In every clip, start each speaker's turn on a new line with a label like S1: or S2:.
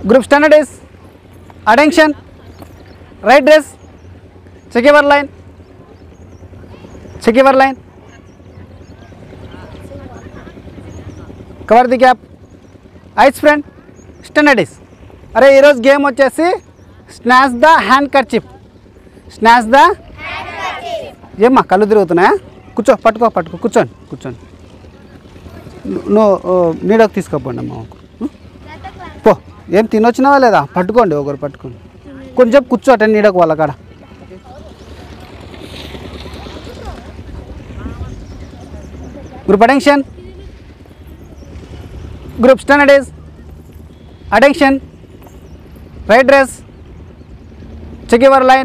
S1: Group standard is attention, right dress, check your line, check your line, cover the gap, eyes friend, standard is. అరే ఈరోజు game వచ్చేసి snatch the hand kerchief snatch the ఏమ్మా కళ్ళు తిరుగుతున్నాయా కూర్చో పట్టుకో పట్టుకో కూర్చోండి కూర్చోండి నువ్వు నీడకు తీసుకోపోండి అమ్మ పో ఏం తినొచ్చినావా లేదా పట్టుకోండి ఒకరు పట్టుకోండి కొంచెం కూర్చోట నీడకు వాళ్ళ కాడ group attention group stand at ease attention right dress check your line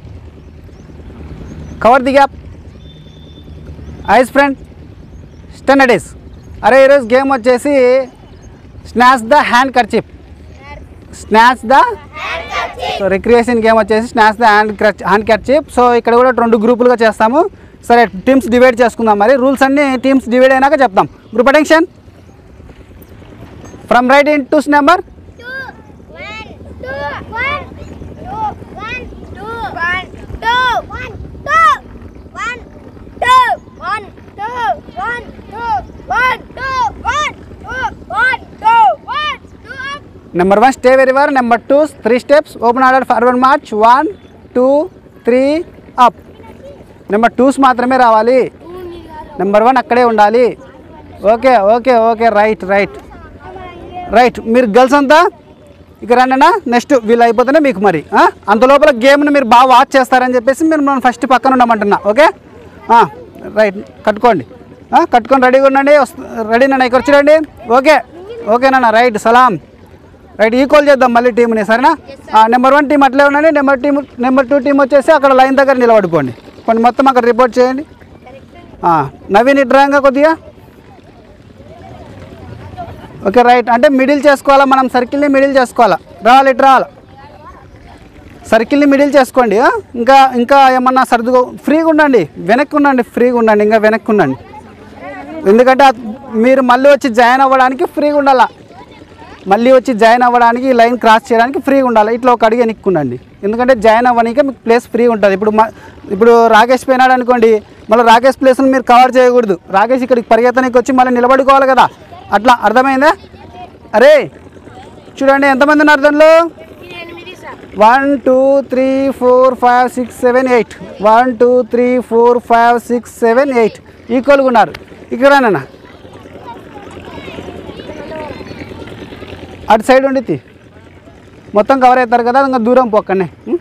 S1: cover the gap eyes front stand at ease అరే ఈరోజు గేమ్ వచ్చేసి snatch the hand kerchief snatch the so recreation game వచ్చేసి snatch the hand hand kerchief so ఇక్కడ కూడా రెండు గ్రూపులుగా చేస్తాము సరే టీమ్స్ డివైడ్ చేసుకుందాం మరి రూల్స్ అన్ని టీమ్స్ డివైడ్ అయినాక చెప్తాం group attention from right in twos number number one stay wherever number two three steps open order forward march one two three up number twos మాత్రమే రావాలి నెంబర్ వన్ అక్కడే ఉండాలి okay okay okay right right right మీరు girls అంతా ఇక రండినా next వీళ్ళు అయిపోతేనే మీకు మరి ఆ? అంత లోపల గేమ్ని మీరు బాగా వాచ్ చేస్తారని చెప్పేసి మీరు మనం ఫస్ట్ పక్కన ఉండమంటున్నా ఓకే ఆ, రైట్ కట్టుకోండి ఆ, కట్టుకొని రెడీగా ఉండండి రెడీ నన్ను ఇక్కడ చూడండి ఓకే ఓకేనా రైట్ సలాం రైట్ ఈక్వల్ చేద్దాం మళ్ళీ టీంని సరేనా నెంబర్ వన్ టీం అట్లే ఉండండి number team number two team వచ్చేసి అక్కడ లైన్ దగ్గర నిలబడిపోండి కొన్ని మొత్తం అక్కడ రిపోర్ట్ చేయండి ఆ, నవీన్ ఇట్రాంగా కొద్దిగా ఓకే రైట్ అంటే మిడిల్ చేసుకోవాలా మనం సర్కిల్ని మిడిల్ చేసుకోవాలా రావాలి ఇటు రావాలి సర్కిల్ని మిడిల్ చేసుకోండి ఆ? ఇంకా ఇంకా ఏమన్నా సర్దుకో ఫ్రీగా ఉండండి వెనక్కి ఉండండి ఫ్రీగా ఉండండి ఇంకా వెనక్కి ఉండండి ఎందుకంటే ఆ- మీరు మళ్ళీ వచ్చి జాయిన్ అవ్వడానికి ఫ్రీగా ఉండాలా మళ్ళీ వచ్చి జాయిన్ అవ్వడానికి ఈ లైన్ క్రాస్ చేయడానికి ఫ్రీగా ఉండాలి ఇట్లా ఒక అడిగి వెనక్కుండండి ఎందుకంటే జాయిన్ అవ్వడానికి మీకు ప్లేస్ ఫ్రీ ఉంటుంది ఇప్పుడు మా ఇప్పుడు రాకేష్ పోయినాడు అనుకోండి మళ్ళీ రాకేష్ ప్లేస్ని మీరు కవర్ చేయకూడదు రాకేష్ ఇక్కడికి పరిగెత్తడానికి వచ్చి మళ్ళీ నిలబడుకోవాలి కదా అట్లా అర్థమైందా అరే చూడండి ఎంతమంది ఉన్నారు దానిలో one two three four five six seven eight one two three four five six seven eight ఈక్వల్గా ఉన్నారు ఇక్కడ నాన్న అటు సైడ్ ఉండి మొత్తం కవర్ అవుతారు కదా ఇంకా దూరం పోక్కనే ఉం?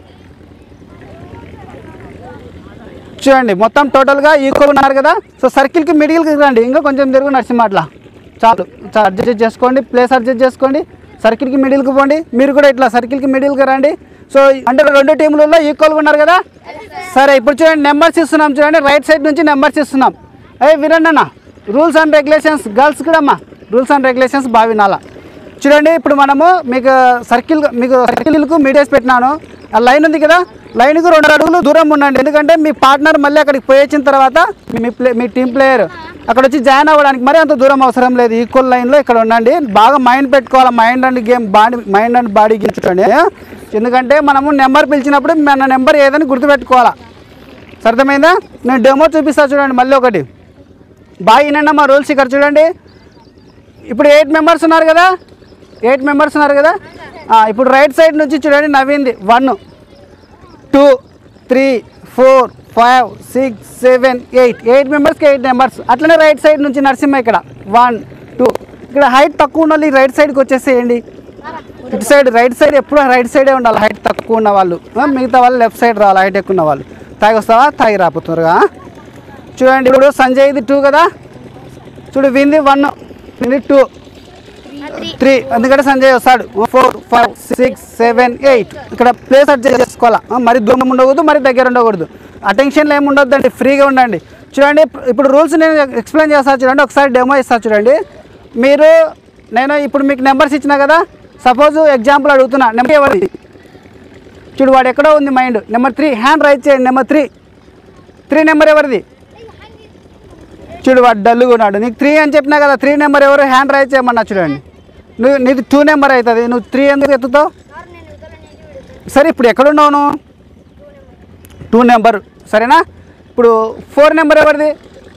S1: చూడండి మొత్తం టోటల్గా ఈక్వల్ ఉన్నారు కదా సో సర్కిల్కి మిడిల్కి రండి ఇంకా కొంచెం తిరుగు నరసింహ అట్లా చాలు చాలా అడ్జస్ట్ చేసుకోండి ప్లేస్ అడ్జస్ట్ చేసుకోండి సర్కిల్కి మిడిల్కి పోండి మీరు కూడా ఇట్లా సర్కిల్కి మిడిల్కి రండి సో అంటే రెండు టీంలలో ఈక్వల్గా ఉన్నారు కదా సరే ఇప్పుడు చూడండి నెంబర్స్ ఇస్తున్నాం చూడండి రైట్ సైడ్ నుంచి నెంబర్స్ ఇస్తున్నాం అయ్యి వినండి అన్న రూల్స్ అండ్ రెగ్యులేషన్స్ గర్ల్స్ కూడా అమ్మా రూల్స్ అండ్ రెగ్యులేషన్స్ బాగా వినాలా చూడండి ఇప్పుడు మనము మీకు సర్కిల్ మీకు సర్కిల్కు మీడియాస్ పెట్టినాను ఆ లైన్ ఉంది కదా లైన్కు రెండు అడుగులు దూరం ఉండండి ఎందుకంటే మీ పార్ట్నర్ మళ్ళీ అక్కడికి పోయి వచ్చిన తర్వాత మీ ప్లే మీ టీం ప్లేయర్ అక్కడ వచ్చి జాయిన్ అవ్వడానికి మరి అంత దూరం అవసరం లేదు ఈక్వల్ లైన్లో ఇక్కడ ఉండండి బాగా మైండ్ పెట్టుకోవాలి mind and game body mind and body game చూడండి ఎందుకంటే మనము నెంబర్ పిలిచినప్పుడు మన నెంబర్ ఏదని గుర్తుపెట్టుకోవాలా అర్థమైందా నేను డెమో చూపిస్తా చూడండి మళ్ళీ ఒకటి బాగా వినండి మా రూల్స్ ఇక్కడ చూడండి ఇప్పుడు ఎయిట్ మెంబర్స్ ఉన్నారు కదా ఎయిట్ మెంబర్స్ ఉన్నారు కదా ఆ, ఇప్పుడు రైట్ సైడ్ నుంచి చూడండి నవ్వింది one two three four five six seven eight eight మెంబర్స్కి ఎయిట్ మెంబర్స్ అట్లనే రైట్ సైడ్ నుంచి నరసింహ ఇక్కడ వన్ టూ ఇక్కడ హైట్ తక్కువ ఉన్న వాళ్ళు ఈ రైట్ సైడ్కి వచ్చేసేయండి ఇటు సైడ్ రైట్ సైడ్ ఎప్పుడు రైట్ సైడే ఉండాలి హైట్ తక్కువ ఉన్న వాళ్ళు ఆ, మిగతా వాళ్ళు లెఫ్ట్ సైడ్ రావాలి హైట్ ఎక్కువ ఉన్న వాళ్ళు తాగి వస్తావా తాగి రాపోతున్నారుగా చూడండి ఇప్పుడు సంజయ్ ఇది టూ కదా చూడు వింది వన్ వింది టూ త్రీ ఎందుకంటే సంజయ్ వస్తాడు four five six seven eight ఇక్కడ ప్లేస్ అడ్జస్ట్ చేసుకోవాలా ఆ, మరి దూరం ఉండకూడదు మరి దగ్గర ఉండకూడదు అటెన్షన్లో ఏమి ఉండొద్దండి ఫ్రీగా ఉండండి చూడండి ఇప్పుడు రూల్స్ నేను ఎక్స్ప్లెయిన్ చేస్తాను చూడండి ఒకసారి డెమో ఇస్తాను చూడండి మీరు నేను ఇప్పుడు మీకు నెంబర్స్ ఇచ్చిన కదా సపోజ్ ఎగ్జాంపుల్ అడుగుతున్నా నెంబర్ ఎవరిది చూడు వాడు ఎక్కడో ఉంది mind number three hand right చేయండి నెంబర్ త్రీ త్రీ నెంబర్ ఎవరిది చూడు వాడు డల్లుగా ఉన్నాడు నీకు త్రీ అని చెప్పినా కదా త్రీ నెంబర్ ఎవరు హ్యాండ్ రైజ్ చేయమన్నా చూడండి నువ్వు నీది టూ నెంబర్ అవుతుంది నువ్వు త్రీ ఎందుకు ఎత్తుతావు సరే ఇప్పుడు ఎక్కడున్నావు నువ్వు టూ నెంబర్ సరేనా ఇప్పుడు ఫోర్ నెంబర్ ఎవరిది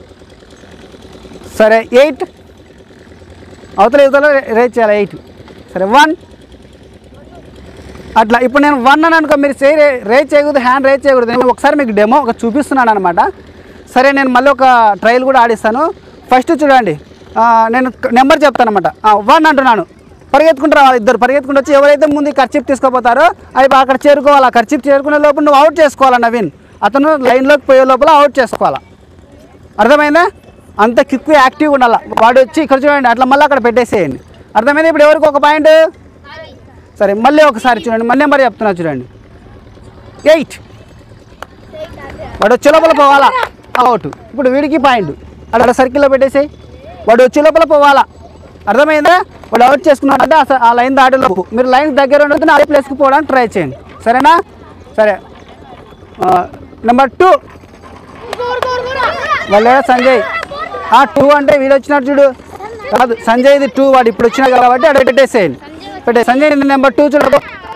S1: సరే ఎయిట్ అవతల యువతల రేట్ చేయాలి ఎయిట్ సరే వన్ అట్లా ఇప్పుడు నేను వన్ అని అనుకో మీరు చేయి రేట్ చేయకూడదు హ్యాండ్ రేట్ చేయకూడదు నేను ఒకసారి మీకు డెమో ఒక చూపిస్తున్నాను అనమాట సరే నేను మళ్ళీ ఒక ట్రయల్ కూడా ఆడిస్తాను ఫస్ట్ చూడండి ఆ, నేను నెంబర్ చెప్తాను అనమాట వన్ అంటున్నాను పరిగెత్తుకుంటూ రావాలి ఇద్దరు పరిగెత్తుకుంటూ వచ్చి ఎవరైతే ముందు ఈ ఖర్చిప్ తీసుకోపోతారో అవి అక్కడ చేరుకోవాలి ఆ ఖర్చిప్ చేరుకునే లోపల నువ్వు అవుట్ చేసుకోవాలి నవీన్ అతను లైన్లోకి పోయే లోపల అవుట్ చేసుకోవాలా అర్థమైందా అంత క్విక్ యాక్టివ్గా ఉండాలి వాడు వచ్చి ఇక్కడ చూడండి అట్లా మళ్ళీ అక్కడ పెట్టేసేయండి అర్థమైందా ఇప్పుడు ఎవరికి ఒక పాయింట్ సరే మళ్ళీ ఒకసారి చూడండి మళ్ళీ నెంబర్ చెప్తున్నా చూడండి ఎయిట్ వాడు వచ్చే లోపల పోవాలా అవుట్ ఇప్పుడు వీడికి పాయింట్ అక్కడ సర్కిల్లో పెట్టేసేయి వాడు వచ్చే లోపల పోవాలా అర్థమైందా వాడు అవుట్ చేసుకున్నాడంటే ఆ స- ఆ లైన్ దాటిలోపు మీరు లైన్ దగ్గర ఉండదు అదే ప్లేస్కి పోవడానికి ట్రై చేయండి సరేనా సరే నెంబర్ టూ వాళ్ళే సంజయ్ ఆ టూ అంటే వీడు వచ్చినట్టు చూడు కాదు సంజయ్ ఇది టూ వాడు ఇప్పుడు వచ్చినా కాబట్టి అక్కడ పెట్టేసేయండి పెట్టే సంజయ్ నెంబర్ టూ చూడ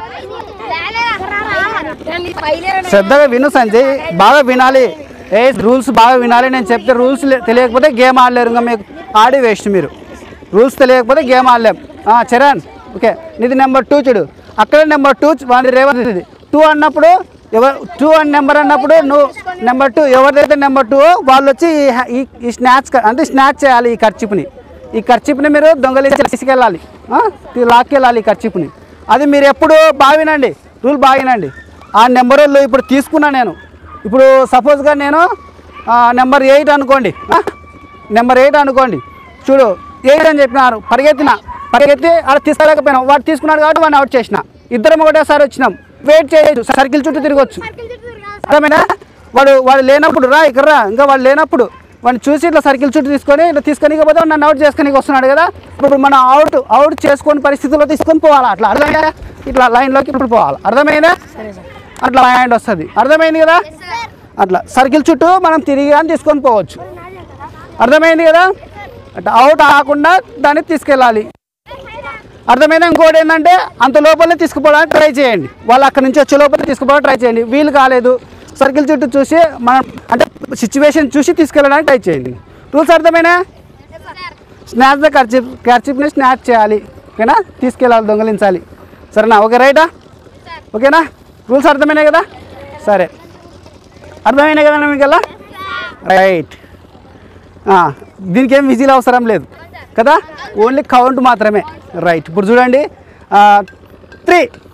S1: శ్రద్ధగా విను సంజయ్ బాగా వినాలి ఏ రూల్స్ బాగా వినాలి నేను చెప్తే రూల్స్ తెలియకపోతే గేమ్ ఆడలేరు ఇంకా మీకు ఆడి వేస్ట్ మీరు రూల్స్ తెలియకపోతే గేమ్ ఆడలేం ఆ, చరణ్ ఓకే నీది నెంబర్ టూ చూడు అక్కడ నెంబర్ టూ వాడి రేవంత్ ఇది టూ అన్నప్పుడు ఎవరు టూ అని నెంబర్ అన్నప్పుడు నువ్వు నెంబర్ టూ ఎవరిదైతే నెంబర్ టూ వాళ్ళు వచ్చి ఈ హ్యా- ఈ ఈ స్నాచ్ అంటే స్నాచ్ చేయాలి ఈ ఖర్చుని ఈ ఖర్చుని మీరు దొంగలించి తీసుకెళ్ళాలి ఆ? తీ- లాక్కెళ్ళాలి ఈ ఖర్చుని అది మీరు ఎప్పుడు బాగా వినండి రూల్ బాగా వినండి ఆ నెంబర్ వాళ్ళు ఇప్పుడు తీసుకున్నా నేను ఇప్పుడు సపోజ్గా నేను ఆ, నెంబర్ ఎయిట్ అనుకోండి ఆ? నెంబర్ ఎయిట్ అనుకోండి చూడు ఎయిట్ అని చెప్పినారు పరిగెత్తిన పరిగెత్తి అలా తీసుకోలేకపోయినా వాడు తీసుకున్నాడు కాబట్టి వాడిని అవుట్ చేసిన ఇద్దరం ఒకటేసారి వచ్చినాం వెయిట్ చేయొచ్చు సర్కిల్ చుట్టూ తిరగచ్చు అర్థమైనా వాడు వాడు లేనప్పుడు రా ఇక్కడ రా ఇంకా వాడు లేనప్పుడు వాడిని చూసి ఇట్లా సర్కిల్ చుట్టూ తీసుకొని ఇట్లా తీసుకొని పోతే నన్ను అవుట్ చేసుకొని వస్తున్నాడు కదా ఇప్పుడు మనం అవుట్ అవుట్ చేసుకొని పరిస్థితుల్లో తీసుకొని పోవాలా అట్లా అర్థమైందా ఇట్లా లైన్లోకి ఇప్పుడు పోవాలి అర్థమైందా అట్లా పాయింట్ వస్తుంది అర్థమైంది కదా అట్లా సర్కిల్ చుట్టూ మనం తిరిగి అని తీసుకొని పోవచ్చు అర్థమైంది కదా అట్లా అవుట్ ఆకుండా దాన్ని తీసుకెళ్ళాలి అర్థమైందా ఇంకోటి ఏంటంటే అంత లోపలనే తీసుకుపోవడానికి ట్రై చేయండి వాళ్ళు అక్కడ నుంచి వచ్చే లోపల తీసుకుపోవడానికి ట్రై చేయండి వీలు కాలేదు సర్కిల్ చుట్టూ చూసి మనం అంటే సిచ్యువేషన్ చూసి తీసుకెళ్ళడానికి ట్రై చేయండి రూల్స్ అర్థమైనా స్నాచ్ ద కర్చిప్ కర్చిప్ని స్నాచ్ చేయాలి ఓకేనా తీసుకెళ్ళాలి దొంగలించాలి సరేనా ఓకే రైటా ఓకేనా రూల్స్ అర్థమైనాయి కదా సరే అర్థమైనాయి కదా మీకల్లా రైట్ ఆ, దీనికి ఏం విజిల్ అవసరం లేదు కదా ఓన్లీ కౌంట్ మాత్రమే రైట్ ఇప్పుడు చూడండి త్రీ